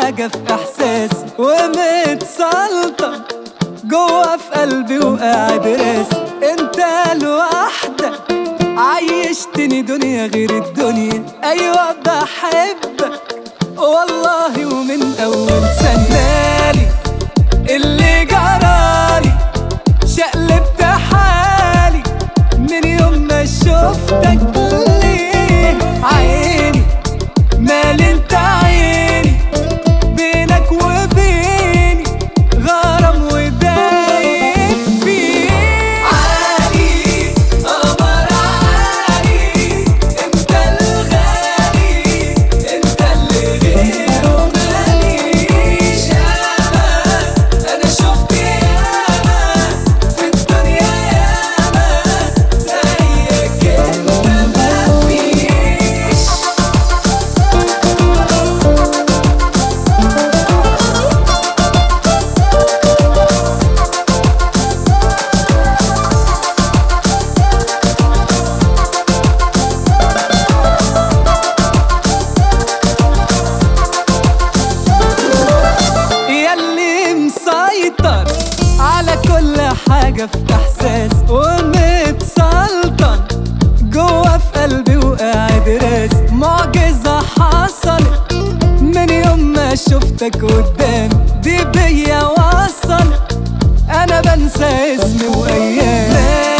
حاجة في إحساسي ومتسلطن جوا في قلبي وقاعد راسي انت لوحدك عيشتني دنيا غير الدنيا ايوه بحبك والله ومن اول سنالي اللي جرالي شقلبت حالي من يوم ما شفتك ليه عيني مال انت عيني بينك وبيني غرام ودايب فيه عالي قمر عالي انت الغالي انت اللي غيره ماليش انا انا شفت ياما في الدنيا ياما زيك انت مفيش ياللي مسيطر على كل حاجة في إحساس ومتسلطن جوا في قلبي وقاعد راسي معجزة حصلت من يوم ما شفتك قدامي دي بيا وصلت أنا بنسى اسمي وأيامي